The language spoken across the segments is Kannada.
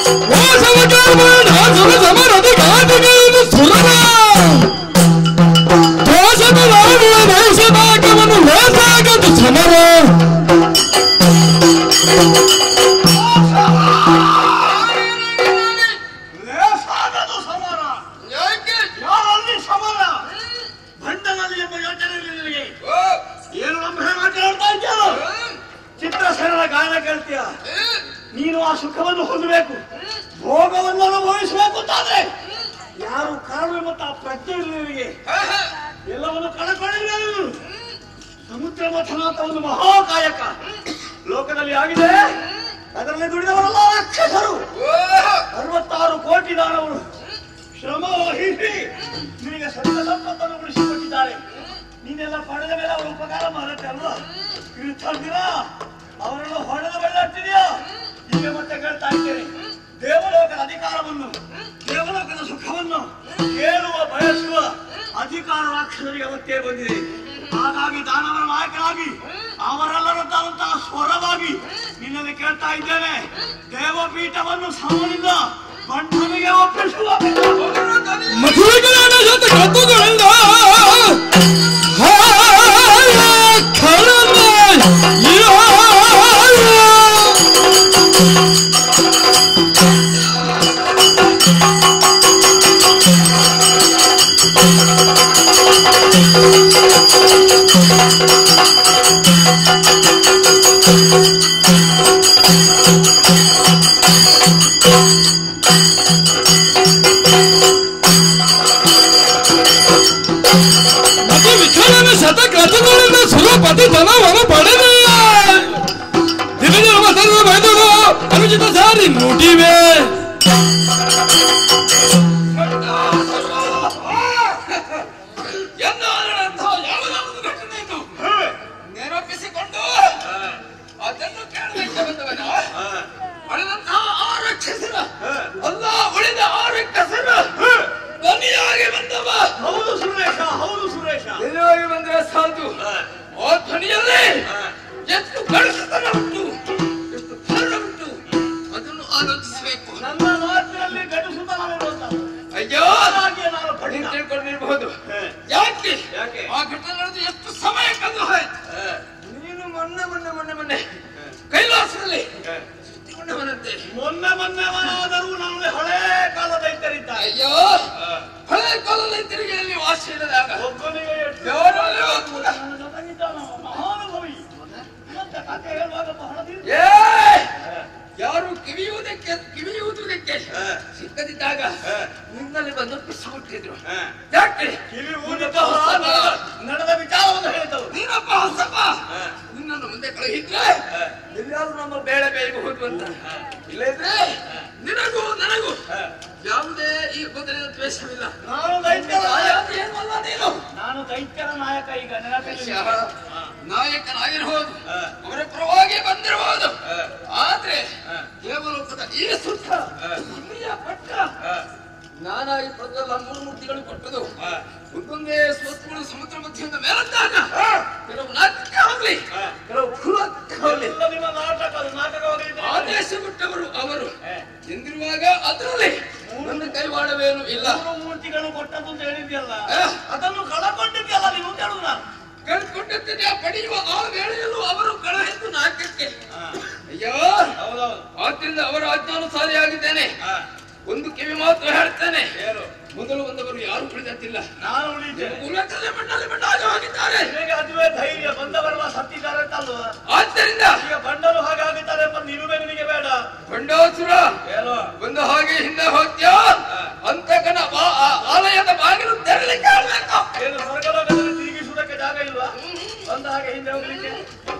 ಲೇಸಾಗದು ಸಮರ ಯಾಕೆ ಯಾರಲ್ಲಿ ಸಮರ ಭಂಡನಲ್ಲಿ ಎಂಬ ಯೋಚನೆ ಇಲ್ಲ ನಿನಗೆ ಏನು ನಮ್ಮ ಮಾತನಾಡ್ತಾ ಇದ್ಯಾ ಚಿತ್ರಸೇನರ ಗಾಯನ ಕೇಳ್ತೀಯ ನೀನು ಆ ಸುಖವನ್ನು ಹೊಂದಬೇಕು ಭೋಗವನ್ನು ಅನುಭವಿಸಬೇಕು ಅಂತಾದ್ರೆ ಯಾರು ಕಾರಣ ಮತ್ತು ಆ ಪ್ರಜ್ಞೆ ಇಲ್ಲ ನಿನಗೆ ಎಲ್ಲವನ್ನು ಕಳಕೊಂಡಿಲ್ಲ ನೀನು ಸಮುದ್ರ ಮಥನ ಅಂತ ಒಂದು ಮಹಾಕಾಯಕ ಲೋಕದಲ್ಲಿ ಆಗಿದೆ ಅದರಲ್ಲಿ ದುಡಿದವರೆಲ್ಲ ರಾಕ್ಷಸರು ಅರವತ್ತಾರು ಕೋಟಿ ದಾನವರು ಶ್ರಮ ವಹಿಸಿ ನಿನಗೆ ಸಕಲ ಸಂಪತ್ತನ್ನು ಉಳಿಸಿಕೊಟ್ಟಿದ್ದಾರೆ ನೀನೆಲ್ಲ ಪಡೆದ ಮೇಲೆ ಅವರ ಉಪಕಾರ ಮಾಡುತ್ತೆ ಅಲ್ವಾ ಕೃತಜ್ಞ ಅವರೆಲ್ಲ ಹೊಡೆದ ಬೆಳ್ಳಾಡ್ತಿದೆಯಾ ಈಗ ಮತ್ತೆ ಕೇಳ್ತಾ ಇದ್ದೇನೆ ದೇವಲೋಕದ ಅಧಿಕಾರವನ್ನು ದೇವಲೋಕದ ಸುಖವನ್ನು ಕೇಳುವ ಬಯಸುವ ಅಧಿಕಾರ ರಾಕ್ಷಸರಿಗೆ ಅವತ್ತೇ ಬಂದಿದೆ ಹಾಗಾಗಿ ದಾನವರ ನಾಯಕನಾಗಿ ಅವರೆಲ್ಲರಂತಹ ಸ್ವರವಾಗಿ ನಿನ್ನಲ್ಲಿ ಕೇಳ್ತಾ ಇದ್ದೇನೆ ದೇವಪೀಠವನ್ನು ಸಮನಿಂದ ಬಂಧನಿಗೆ ಒಪ್ಪಿಸುವ ಮಧುರಗಳಾದ ಜೊತೆ ಕತ್ತುಗಳಿಂದ ಮತ್ತು ವಿಠಲನ ಶತಕಥಗಳಿಂದ ಸುರಪತಿ ಧನವನ್ನು ಪಡೆದಿಲ್ಲ ದಿನಜನ್ಮ ಸರ್ವ ಬೈದರು ಅನುಚಿತ ಸಾರಿ ನುಡಿವೆ ಎನ್ನಾರಂಥ ಯಾವುದಾವುದು ಘಟನೆ ಇದು ನೆನಪಿಸಿಕೊಂಡು ಅದನ್ನು ಕೇಳಲಿಕ್ಕೆ ಬಂದವನ ಪಡೆದಂತಹ ಆ ರಾಕ್ಷಸರ ಅಲ್ಲ ಉಳಿದ ಆ ರಾಕ್ಷಸರ ಧ್ವನಿಯಾಗಿ ಬಂದವ ಹೌದು ಸುರೇಶ ಹೌದು ಸುರೇಶ ಧ್ವನಿಯಾಗಿ ಬಂದರೆ ಸಾಧು ಆ ಧ್ವನಿಯಲ್ಲಿ ಎಷ್ಟು ಗಡಸುತನ ಉಂಟು ಎಷ್ಟು ಕಾರಣ ಉಂಟು ಅದನ್ನು ಆಲೋಚಿಸಬೇಕು ನನ್ನ ಮಾತಿನಲ್ಲಿ ಗಡಿಸುತ್ತಲಿರುವಂತ ಅಯ್ಯೋ ಹಾಗೆ ನಾನು ನೀನು ಪಡಿತ ತಿಳ್ಕೊಂಡಿರ್ಬಹುದು ಹೇ. ಯಾಕೆ ಯಾಕೆ? ಆ ಘಟನೆ ನಡೆದು ಎಷ್ಟು ಸಮಯ ಕಳೆದು ಹೋಯ್ತು ನೀನು ಮೊನ್ನೆ ಮೊನ್ನೆ ಮೊನ್ನೆ ಮೊನ್ನೆ ಕೈಲಾಸದಲ್ಲಿ ಸೃಷ್ಟಿಗೊಂಡವನಂತೆ ಮೊನ್ನೆ ಮೊನ್ನೆ ಮನಾದರೂ ನಾನು ಹಳೇ ಕಾಲದ ಇದ್ದರಿದ್ದ ಅಯ್ಯೋ ಹಳೆ ಕಾಲದಲ್ಲಿ ತಿರುಗಿಯಲ್ಲಿ ವಾಸ ಇಲ್ಲದಾಗ ಒಬ್ಬನಿಗೆ ಎಷ್ಟು ಯಾರಲ್ಲಿ ಹೋಗ್ಬೋದ? ನನ್ನ ಜೊತೆಗಿದ್ದಾನ ಮಹಾನುಭವಿ ಮತ್ತೆ ಕಥೆ ಹೇಳುವಾಗ ಬಹಳ ದೀರ್ಘ. ಏ ಯಾರು ಕಿವಿಯುವುದಕ್ಕೆ ಕಿವಿಯುವುದಕ್ಕೆ ಸಿಕ್ಕದಿದ್ದಾಗ ನಿನ್ನಲ್ಲಿ ಬಂದು ಪಿಸಿಬಿಟ್ಟಿದ್ರು ಯಾಕೆ ಕಿವಿ ಊದಿದ್ದವ ನಡೆದ- ನಡೆದ ವಿಚಾರವನ್ನು ಹೇಳಿದವು ನೀನಪ್ಪ ಹೊಸಪ್ಪ ನಿನ್ನನ್ನು ಮುಂದೆ ಕಳುಹಿದ್ರೆ ಎಲ್ಲಿಯಾದ್ರೂ ನಮ್ಮ ಬೇಳೆ ಬೇಯಬಹುದು ಅಂತ ಇಲ್ಲದ್ರೆ ನಿನಗೂ ನನಗೂ ಯಾವುದೇ ಈ ಬದಲಿನ ದ್ವೇಷವಿಲ್ಲ ನಾನು ದೈತ್ಯರ ನಾಯಕ ಏನಲ್ಲ ನೀನು ನಾನು ದೈತ್ಯರ ನಾಯಕ ಈಗ ನೆನಪಿಲ್ಲ ನಾಯಕನಾಗಿರಬಹುದು ಅವರ ಪರವಾಗಿ ಬಂದಿರಬಹುದು ಆದ್ರೆ ದೇವಲೋಕದ ಈ ಸುತ್ತ ಇಲ್ಲಿಯ ಪಟ್ಟ ನಾನಾಗಿ ಪಡೆದಲ್ಲ ಮೂರು ಮೂರ್ತಿಗಳು ಕೊಟ್ಟದು ಒಂದೊಂದೇ ಸ್ವತ್ತುಗಳು ಸಮುದ್ರ ಮಧ್ಯದಿಂದ ಮೇಲಂದಾಗ ಕೆಲವು ನಾಟಕ ಹೋಗ್ಲಿ ಕೆಲವು ಕುಲಕ್ಕೆ ಹೋಗ್ಲಿ ಎಲ್ಲ ನಿಮ್ಮ ನಾಟಕ ಅದು ನಾಟಕವಾಗಲಿದೆ ಆದೇಶ ಬಿಟ್ಟವರು ಅವರು ಎಂದಿರುವಾಗ ಅದರಲ್ಲಿ ನನ್ನ ಕೈವಾಡವೇನು ಇಲ್ಲ ಮೂರು ಮೂರ್ತಿಗಳು ಕೊಟ್ಟದ್ದು ಅಂತ ಹೇಳಿದ್ಯಲ್ಲ ಆ. ಅದನ್ನು ಕಳಕೊಂಡಿದ್ಯಲ್ಲ ನೀವು ಅಂತ ಹೇಳುದು ನಾನು ಕಳ್ಕೊಂಡಿದ್ದೇನೆ ಪಡೆಯುವ ಆ ವೇಳೆಯಲ್ಲೂ ಅವರು ಕಳಹಿದ್ದು ನಾಟಕಕ್ಕೆ ಅಯ್ಯೋ ಹೌದೌದು ಆದ್ರಿಂದ ಅವರ ಆಜ್ಞಾನುಸಾರಿಯಾಗಿದ್ದೇನೆ ಒಂದು ಕಿವಿ ಮಾತ್ರ ಹೇಳ್ತೇನೆ ಏನು ಮೊದಲು ಬಂದವರು ಯಾರು ಉಳಿದಂತಿಲ್ಲ ನಾನು ಉಳಿತೇನೆ ಉಲಕಲೆ ಮಣ್ಣಲ್ಲಿ ಮಣ್ಣಾಗಿ ಹೋಗಿದ್ದಾರೆ ನಿನಗೆ ಅದುವೇ ಧೈರ್ಯ ಬಂದವರೆಲ್ಲ ಸತ್ತಿದ್ದಾರೆ ಅಂತ ಅಲ್ವಾ ಆದ್ದರಿಂದ ಈಗ ಬಂಡರು ಹಾಗೆ ಆಗಿದ್ದಾರೆ ಎಂಬ ನಿಲುವೆ ನಿನಗೆ ಬೇಡ ಬಂಡಾಸುರ ಏನು ಒಂದು ಹಾಗೆ ಹಿಂದೆ ಹೋಗ್ತೀಯಾ ಅಂತಕನ ಬಾ- ಆ ಆಲಯದ ಬಾಗಿಲು ತೆರಲಿಕ್ಕೆ ಆಗ್ಬೇಕು ಏನು ಸ್ವರ್ಗಲೋಕದಲ್ಲಿ ತಿರುಗಿಸುವುದಕ್ಕೆ ಜಾಗ ಇಲ್ವಾ ಬಂದ ಹಾಗೆ ಹಿಂದೆ ಹೋಗ್ಲಿಕ್ಕೆ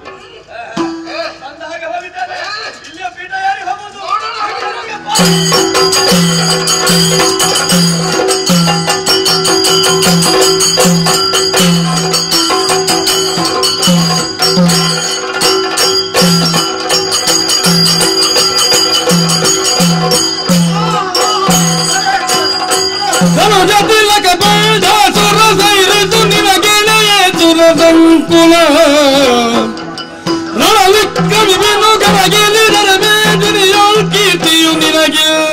ಬಂದ ಹಾಗೆ ಹೋಗಿದ್ದಾರೆ ಇಲ್ಲಿಯ ಪೀಠ ಯಾರಿ ಹೋಗುದು ಧನುಜ ತಿಲಕ ಬೇಡ ಸುರ ಸೈರಿಸು ನಿನಗೆಳೆಯ ಸುರ ಸಂಕುಲ ರಣಲಿಕ್ಕ ವಿಭಿನ್ನ ಕರಗಿಲಿದರೆ ಬೇದಿನಿಯೋಳ್ ಕೀರ್ತಿಯು ನಿನಗಿಲ್ಲ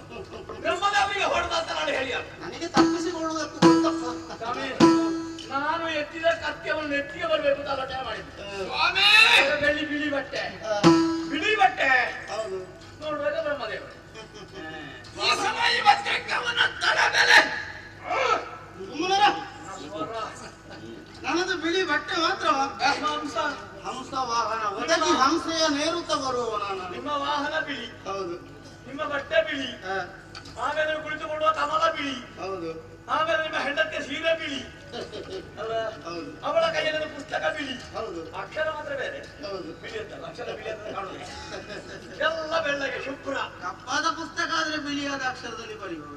ಬ್ರಹ್ಮದೇವರಿಗೆ ಹೊಡೆದ ಅಂತ ನಾನು ಹೇಳಿ ನನಗೆ ತಪ್ಪಿಸಿಕೊಳ್ಳುವುದಕ್ಕೂ ಗೊತ್ತಪ್ಪ ಸ್ವಾಮಿ ನಾನು ಎತ್ತಿದ ಕತ್ಯವನ್ನು ಎತ್ತಿಗೆ ಬರಬೇಕು ಅಂತ ಆಲೋಚನೆ ಮಾಡಿದ್ದೆ ಸ್ವಾಮಿ ಬೆಳ್ಳಿ ಬಿಳಿ ಬಟ್ಟೆ ಆ, ಬಿಳಿ ಬಟ್ಟೆ ಹೌದು ನೋಡುವಾಗ ಬ್ರಹ್ಮದೇವರು ಈ ಸಮಯ ಇವತ್ತು ಕವನ ತಡ ಮೇಲೆ ಸುಮ್ಮನೆ ನನ್ನದು ಬಿಳಿ ಬಟ್ಟೆ ಮಾತ್ರ ಹಂಸ ಹಂಸ ವಾಹನ ಒದಗಿ ಹಂಸೆಯ ನೇರುತ್ತ ಬರುವವ ನಾನು ನಿಮ್ಮ ವಾಹನ ಬಿಳಿ ಹೌದು ನಿಮ್ಮ ಬಟ್ಟೆ ಬಿಳಿ ಆ, ಆಮೇಲೆ ನೀವು ಕುಳಿತುಕೊಳ್ಳುವ ಕಮಲ ಬಿಳಿ ಹೌದು ಆಮೇಲೆ ನಿಮ್ಮ ಹೆಂಡತಿಯ ಸೀರೆ ಬಿಳಿ ಅಲ್ಲ ಹೌದು ಅವಳ ಕೈಯಲ್ಲಿ ಪುಸ್ತಕ ಬಿಳಿ ಹೌದು ಅಕ್ಷರ ಮಾತ್ರ ಬೇರೆ ಹೌದು ಬಿಳಿ ಅಂತ ಅಕ್ಷರ ಬಿಳಿ ಅಂತ ಕಾಣುದು ಎಲ್ಲ ಬೆಳ್ಳಗೆ ಶುಭ್ರ ಕಪ್ಪಾದ ಪುಸ್ತಕ ಆದ್ರೆ ಬಿಳಿಯಾದ ಅಕ್ಷರದಲ್ಲಿ ಬರೆಯುವುದು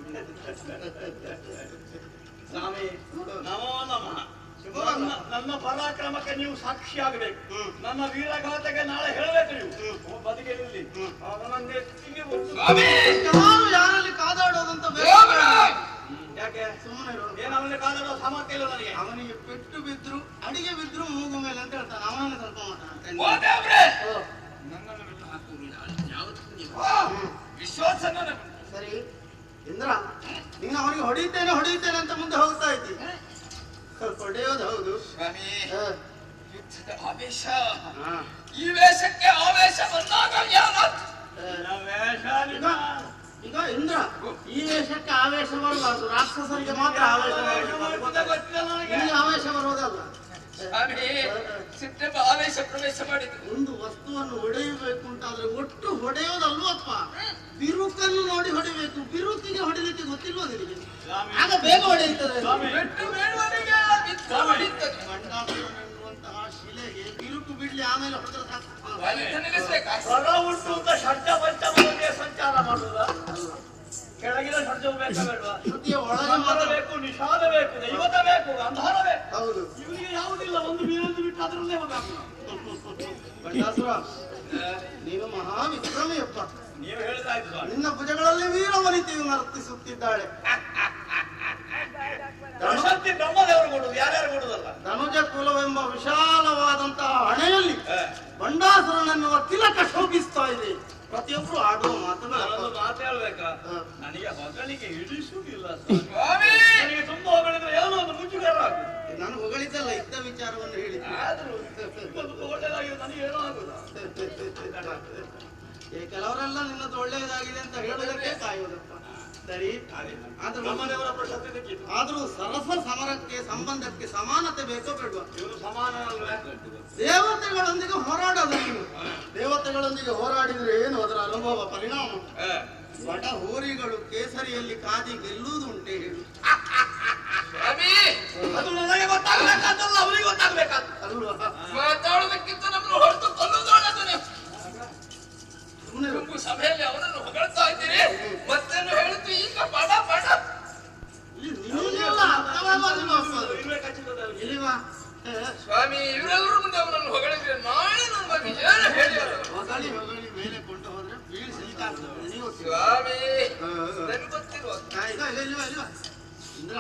ಸ್ವಾಮಿ ನಮೋ ನಮಃ ನನ್ನ ನನ್ನ ಪರಾಕ್ರಮಕ್ಕೆ ನೀವು ಸಾಕ್ಷಿ ಆಗಬೇಕು ಹ್ಮ್. ನನ್ನ ವೀರಗಾಥೆಗೆ ನಾಳೆ ಹೇಳಬೇಕು ನೀವು ಹ್ಮ್. ಒಬ್ಬ ಬದಿಗೆಯಲ್ಲಿ ಹ್ಮ್. ಅವನ ನೆತ್ತಿಗೆ ಒಂದು ಸ್ವಾಮಿ ಯಾರು ಯಾರಲ್ಲಿ ಕಾದಾಡೋದಂತ ದೇವರ ಯಾಕೆ ಸುಮ್ಮನೆ ಏನು ಅವನಿಗೆ ಕಾಲದ ಸಾಮರ್ಥ್ಯ ಇಲ್ಲ ನನಗೆ ಅವನಿಗೆ ಪೆಟ್ಟು ಬಿದ್ರು ಅಡಿಗೆ ಬಿದ್ರು ಮೂಗು ಮೇಲೆ ಅಂತ ಹೇಳ್ತಾನೆ ಅವನನ್ನು ಸ್ವಲ್ಪ ಓ ಮಾತಾಡ್ತಾನೆ ದೇವ್ರೆ ಓ, ನನ್ನನ್ನು ಬಿಟ್ಟು ಹಾಕುವುದಿಲ್ಲ ಯಾವತ್ತೂ ನೀವು ವಿಶ್ವಾಸ ನನ್ನ ಸರಿ ಇಂದ್ರ ನೀನು ಅವನಿಗೆ ಹೊಡಿತೇನೆ ಹೊಡಿತೇನೆ ಅಂತ ಮುಂದೆ ಹೋಗ್ತಾ ಇದ್ದಿ ಹೊಡೆಯೋದು ಹೌದು ಸ್ವಾಮಿ ಆ, ಯುದ್ಧದ ಆವೇಶ ಆ, ಈ ವೇಷಕ್ಕೆ ಆವೇಶ ಬಂದಾಗ ಯಾರ ಆ, ವೇಷ ಈಗ ನಿಮ್ಮ ಈಗ ಇಂದ್ರ ಈ ವೇಷಕ್ಕೆ ಆವೇಶ ಬರಬಾರ್ದು ರಾಕ್ಷಸರಿಗೆ ಮಾತ್ರ ಆವೇಶ ವೇಷ ಬರಬೇಕು. ಮಾಡುವುದೇ ಗೊತ್ತಿಲ್ಲ ನನಗೆ ನಿನಗೆ ಆವೇಶ ಬರೋದಲ್ಲ ಸ್ವಾಮಿ ಸಿಟ್ಟೆಂಬ ಆವೇಶ ಪ್ರವೇಶ ಮಾಡಿದ್ರು ಒಂದು ವಸ್ತುವನ್ನು ಹೊಡೆಯಬೇಕು ಅಂತಾದ್ರೆ ಒಟ್ಟು ಹೊಡೆಯೋದಲ್ವಪ್ಪ ಬಿರುಕನ್ನು ನೋಡಿ ಹೊಡಿಬೇಕು ಬಿರುಕಿಗೆ ಹೊಡಿಲಿಕ್ಕೆ ಗೊತ್ತಿಲ್ವ ನಿನಗೆ ಸ್ವಾಮಿ ಆಗ ಬೇಗ ಹೊಡೆಯುತ್ತದೆ ಸ್ವಾಮಿ ಬೆಟ್ಟು ಬೇಡುವವರಿಗೆ ಬಿತ್ತು ಹೊಡಿತದೆ. ಗಂಡಾಸುರನು ಎನ್ನುವಂತಹ ಶಿಲೆಗೆ ಬಿರುಕು ಬಿಡ್ಲಿ ಆಮೇಲೆ ಹೊಡೆದ್ರೆ ಸಾಕು ಹ, ಒಲಿತ ನಿಲ್ಲಿಸ್ಬೇಕಾ? ಸ್ವರ ಉಂಟು ಅಂತ ಷಡ್ಜ ಪಂಚಮಕ್ಕೆ ಸಂಚಾರ ಮಾಡುವುದ ಅಲ್ಲ. ಕೆಳಗಿನ ಷಡ್ಜವು ಬೇಕಾ ಬೇಡವಾ ಶ್ರುತಿಯ ಒಳಗೆ ಮಂತ್ರ ಮಾತ್ರ ಬೇಕು ನಿಷಾದ ಬೇಕು ದೈವತ ಬೇಕು ಗಂಧಾರ ಬೇಕು ಹೌದು ಇವರಿಗೆ ಯಾವುದಿಲ್ಲ ಒಂದು ಮೀನೊಂದು ಬಿಟ್ಟು ಅದರಲ್ಲೇ ಹೋಗಬೇಕು ಗಂಡಾಸುರ ನೀನು ಮಹಾ ವಿಕ್ರಮಿಯಪ್ಪ ನೀವು ಹೇಳ್ತಾ ಇದ್ದು ಸ್ವಾಮಿ ನಿನ್ನ ಭುಜಗಳಲ್ಲಿ ವೀರವನಿತೆಯು ನರ್ತಿಸುತ್ತಿದ್ದಾಳೆ ಪ್ರಶಸ್ತಿ ಬ್ರಹ್ಮದೇವರು ಕೊಡುದು ಯಾರ್ಯಾರು ಕೊಡುದಲ್ಲ ಧನುಜ ಕುಲವೆಂಬ ವಿಶಾಲವಾದಂತಹ ಹಣೆಯಲ್ಲಿ ಬಂಡಾಸುರನೆನ್ನುವ ತಿಲಕ ಶೋಭಿಸ್ತಾ ಇದೆ ಪ್ರತಿಯೊಬ್ರು ಆಡುವ ಮಾತುಗಳು ನಾನೊಂದು ಮಾತು ಹೇಳ್ಬೇಕಾ ಹ. ನನಗೆ ಹೊಗಳಿಕೆ ಹಿಡಿಸುವುದಿಲ್ಲ ಸ್ವಾಮಿ. ಸ್ವಾಮಿ ನನಗೆ ತುಂಬಾ ಹೊಗಳಿದ್ರೆ ಏನೋ ಒಂದು ಮುಜುಗರ ಆಗುದು ನಾನು ಹೊಗಳಿದ್ದಲ್ಲ ಇದ್ದ ವಿಚಾರವನ್ನು ಹೇಳಿದ್ದೆ ಆದ್ರೂ ಒಂದು ಒಳ್ಳೆದಾಗಿದೆ ನನಗೆ ಏನೋ ಆಗುದ ಈ ಕೆಲವರೆಲ್ಲ ನಿನ್ನದು ಒಳ್ಳೆಯದಾಗಿದೆ ಅಂತ ಹೇಳುವುದಕ್ಕೆ ಕಾಯುವುದಪ್ಪ ಸರಿ ಆದ್ರೂ ಬ್ರಹ್ಮದೇವರ ಪ್ರಶಸ್ತಿ ಸಿಕ್ಕಿತು ಆದ್ರೂ ಸರಸ ಸಮರಕ್ಕೆ ಸಂಬಂಧಕ್ಕೆ ಸಮಾನತೆ ಬೇಕೋ ಬೇಡವಾ ಇವರು ಸಮಾನ ಅಲ್ವೇ ದೇವತೆಗಳೊಂದಿಗೆ ಹೋರಾಡೋದು ನೀನು ದೇವತೆಗಳೊಂದಿಗೆ ಹೋರಾಡಿದ್ರೆ ಏನು ಅದರ ಅನುಭವ ಪರಿಣಾಮ ಬಡ ಹೋರಿಗಳು ಕೇಸರಿಯಲ್ಲಿ ಕಾದಿ ಗೆಲ್ಲುವುದುಂಟೆ ಹೇಳು ಸ್ವಾಮಿ ಅದು ನನಗೆ ಗೊತ್ತಾಗ್ಬೇಕಾದ್ದಲ್ಲ ಅವರಿಗೆ ಗೊತ್ತಾಗ್ಬೇಕಾದ್ದು ಅಲ್ವಾ ಮಾತಾಡೋದಕ್ಕಿಂತ ನಮ್ಮನ್ನು ಹೊರತು ಕೊಲ್ಲುವುದೊಳ್ಳೆದು ಸುಮ್ಮನೆ ಗುಂಪು ಸಭೆಯಲ್ಲಿ ಅವನನ್ನು ಹೊಗಳ್ತಾ ಇದ್ದೀರಿ ಮತ್ತೇನು ಹೇಳುತ್ತಿ ಈಗ ಬಡ ಬಡ ನಿಮಗೆಲ್ಲ ಅರ್ಥವಾಗೋದಿಲ್ವಾ ಅಪ್ಪ ಅದು? ಇರುವೆ ಕಚ್ಚಿದ್ದಲ್ಲ ಇಲ್ಲಿವಾ ಏ, ಸ್ವಾಮಿ ಇವರೆಲ್ಲರೂ ಮುಂದೆ ಅವನನ್ನು ಹೊಗಳಿದ್ರೆ ನಾಳೆ ನನ್ನ ಬಗ್ಗೆ ಏನು ಹೇಳಿದರು ಹೊಗಳಿ ಹೊಗಳಿ ಮೇಲೆ ಕೊಂಡು ಹೋದ್ರೆ ಬೀಳಿಸಲಿಕ್ಕಾಗ್ತದೆ ನೀವು ಸ್ವಾಮಿ ಹ, ಹ. ನನಗೆ ಗೊತ್ತಿರುವ ಆ, ಇಲ್ಲ ಇಲ್ಲ ಇಲ್ವಾ ಇಲ್ವಾ ಇಂದ್ರ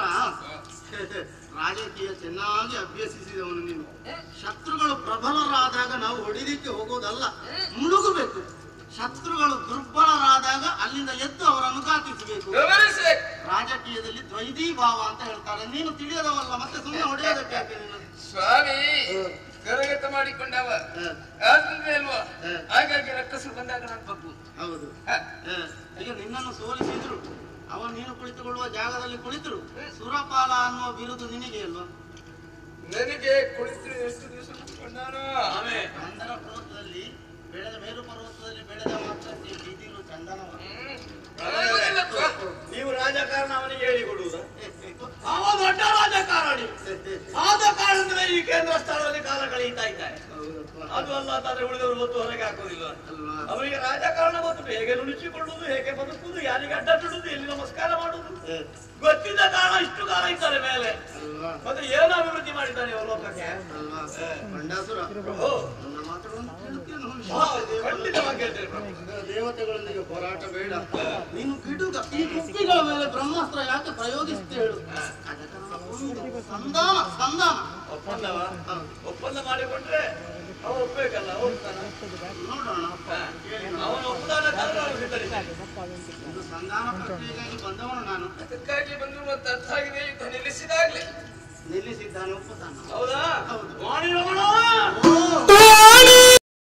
ರಾಜಕೀಯ ಚೆನ್ನಾಗಿ ಅಭ್ಯಸಿಸಿದವನು ನೀನು ಶತ್ರುಗಳು ಪ್ರಬಲರಾದಾಗ ನಾವು ಹೊಡಿಲಿಕ್ಕೆ ಹೋಗೋದಲ್ಲ ಮುಳುಗಬೇಕು ಶತ್ರುಗಳು ದುರ್ಬಲರಾದಾಗ ಅಲ್ಲಿಂದ ಎದ್ದು ಅವರನ್ನು ಘಾತಿಸಬೇಕು ವಿವರಿಸಬೇಕು ರಾಜಕೀಯದಲ್ಲಿ ದ್ವೈತಿ ಭಾವ ಅಂತ ಹೇಳ್ತಾರೆ ನೀನು ತಿಳಿಯದವಲ್ಲ ಮತ್ತೆ ಸುಮ್ಮನೆ ಹೊಡೆಯೋದಕ್ಕೆ ಯಾಕೆ ನೀನು ಸ್ವಾಮಿ ಹ, ಕರಗತ ಮಾಡಿಕೊಂಡವ ಹ, ಆದ್ರೆ ಅಲ್ವಾ ಹ. ಹಾಗಾಗಿ ರಕ್ಕಸರು ಬಂದಾಗ ನಾನು ಬಗ್ಗು ಹೌದು ಹ. ಹ, ಈಗ ನಿನ್ನನ್ನು ಸೋಲಿಸಿದ್ರು ಅವ ನೀನು ಕುಳಿತುಕೊಳ್ಳುವ ಜಾಗದಲ್ಲಿ ಕುಳಿತರು ಸುರಪಾಲ ಅನ್ನುವ ಬಿರುದು ನಿನಗೆ ಅಲ್ವಾ ನನಗೆ ಕುಳಿತು ಎಷ್ಟು ದಿವಸ ಕುತ್ಕೊಂಡಾನೋ ಆಮೇಲೆ ಚಂದನ ಪರ್ವತದಲ್ಲಿ ಬೆಳೆದ ಮೇರು ಪರ್ವತದಲ್ಲಿ ಬೆಳೆದ ಮಾತ್ರಕ್ಕೆ ಬೀದಿಲು ಚಂದನವ ಹ್ಮ್. ನನಗೆ ಗೊತ್ತಿಲ್ಲಪ್ಪ. ನೀವು ರಾಜಕಾರಣ ಅವನಿಗೆ ಹೇಳಿ ಕೊಡುವುದ ಅವ ದೊಡ್ಡ ರಾಜಕಾರಣಿ ಆದ ಕಾರಣದಿಂದ ಈ ಕೇಂದ್ರ ಸ್ಥಳದಲ್ಲಿ ಕಾಲ ಕಳೆಯುತ್ತಾ ಇದ್ದಾರೆ ಹೌದಪ್ಪ. ಅದು ಅಲ್ಲ ಅಂತಂದ್ರೆ ಉಳಿದವರು ಹೊತ್ತು ಹೊರಗೆ ಹಾಕೋದಿಲ್ಲ ಅಲ್ವಾ ಅವರಿಗೆ ರಾಜಕಾರಣ ಗೊತ್ತು ಹೇಗೆ ನುಡಿಸಿಕೊಳ್ಳುವುದು ಹೇಗೆ ಬದುಕುವುದು ಯಾರಿಗೆ ಅಡ್ಡ ಬಿಡುವುದು ಎಲ್ಲಿ ನಮಸ್ಕಾರ ಮಾಡುವುದು ಹ, ಗೊತ್ತಿದ್ದ ಕಾರಣ ಇಷ್ಟು ಕಾಲ ಇದ್ದಾರೆ ಮೇಲೆ ಅಲ್ವಾ ಮತ್ತೆ ಏನು ಅಭಿವೃದ್ಧಿ ಮಾಡಿದ್ದಾನೆ ಇವ ಲೋಕಕ್ಕೆ ಅಲ್ವಾ ಬಂಡಾಸುರ ಓ, ನನ್ನ ಮಾತುಗಳನ್ನು ಕೇಳುತ್ತೇನೆ ಹಾ, ಖಂಡಿತವಾಗಿ ಹೇಳ್ತೇನೆ ಪ್ರಭು. ದೇವತೆಗಳೊಂದಿಗೆ ಹೋರಾಟ ಬೇಡ ನೀನು ಗಿಡುಗ ಈ ಕುಕ್ಕಿಗಳ ಮೇಲೆ ಬ್ರಹ್ಮಾಸ್ತ್ರ ಯಾಕೆ ಪ್ರಯೋಗಿಸ್ತೇಳು ಅದಕ್ಕೆ ನನ್ನ ಒಂದು ಸಂಧಾನ ಸಂಧಾನ ಒಪ್ಪಂದವ ಹೌದು. ಒಪ್ಪಂದ ಮಾಡಿಕೊಂಡ್ರೆ ಅವ ಒಪ್ಬೇಕಲ್ಲ ಹೋಗ್ತಾನ ನೋಡೋಣ ಅವನ ಒಪ್ಪದಾದ ಕಾರಣ ಅವನು ಸಿದ್ಧರಿದ್ದಾನೆ. ಇದು ಸಂಧಾನ ಪ್ರಕ್ರಿಯೆಗಾಗಿ ಬಂದವನು ನಾನು ಅದಕ್ಕಾಗಿ ಬಂದು ಮತ್ತೆ ಅರ್ಥ ಆಗಿದೆ ಯುದ್ಧ ನಿಲ್ಲಿಸಿದಾಗ್ಲೇ ನಿಲ್ಲಿಸಿದ್ದಾನೆ ಒಪ್ಪುತ್ತಾನ ಹೌದಾ ಹೌದು. ವಾಣಿ